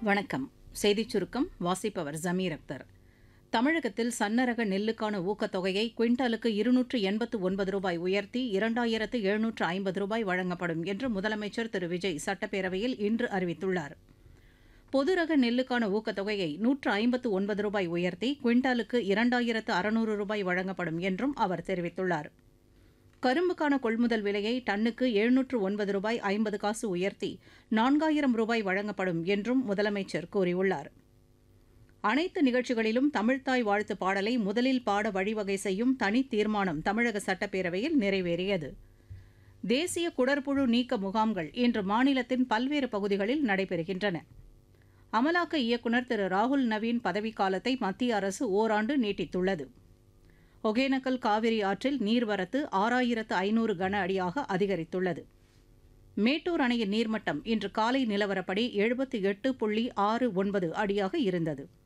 வணக்கம் செய்திச் சுருக்கம் வாசிப்பவர் ஜமீர் அக்தர் தமிழகத்தில் சன்னரக நெல்லுக்கான ஊக்கத்தொகையை குவிண்டாலுக்கு இருநூற்று எண்பத்து ஒன்பது ரூபாய் உயர்த்தி இரண்டாயிரத்து எழுநூற்று ஐம்பது ரூபாய் வழங்கப்படும் என்று முதலமைச்சர் திரு விஜய் சட்டப்பேரவையில் இன்று அறிவித்துள்ளார் பொது ரக நெல்லுக்கான ஊக்கத்தொகையை நூற்று ஐம்பத்து ஒன்பது ரூபாய் உயர்த்தி குவிண்டாலுக்கு இரண்டாயிரத்து அறுநூறு ரூபாய் வழங்கப்படும் என்றும் அவர் தெரிவித்துள்ளார் கரும்புக்கான கொள்முதல் விலையை டன்னுக்கு எழுநூற்று ஒன்பது ரூபாய் ஐம்பது காசு உயர்த்தி நான்காயிரம் ரூபாய் வழங்கப்படும் என்றும் முதலமைச்சர் கூறியுள்ளார் அனைத்து நிகழ்ச்சிகளிலும் தமிழ்த்தாய் வாழ்த்து பாடலை முதலில் பாட வழிவகை செய்யும் தனி தீர்மானம் தமிழக சட்டப்பேரவையில் நிறைவேறியது தேசிய குடற்புழு நீக்க முகாம்கள் இன்று மாநிலத்தின் பல்வேறு பகுதிகளில் நடைபெறுகின்றன அமலாக்க இயக்குநர் திரு ராகுல் நவீன் பதவிக்காலத்தை மத்திய அரசு ஓராண்டு நீட்டித்துள்ளது ஒகேனக்கல் காவிரி ஆற்றில் நீர்வரத்து ஆறாயிரத்து ஐநூறு கன அடியாக அதிகரித்துள்ளது மேட்டூர் அணையின் நீர்மட்டம் இன்று காலை நிலவரப்படி எழுபத்தி எட்டு புள்ளி ஆறு ஒன்பது அடியாக இருந்தது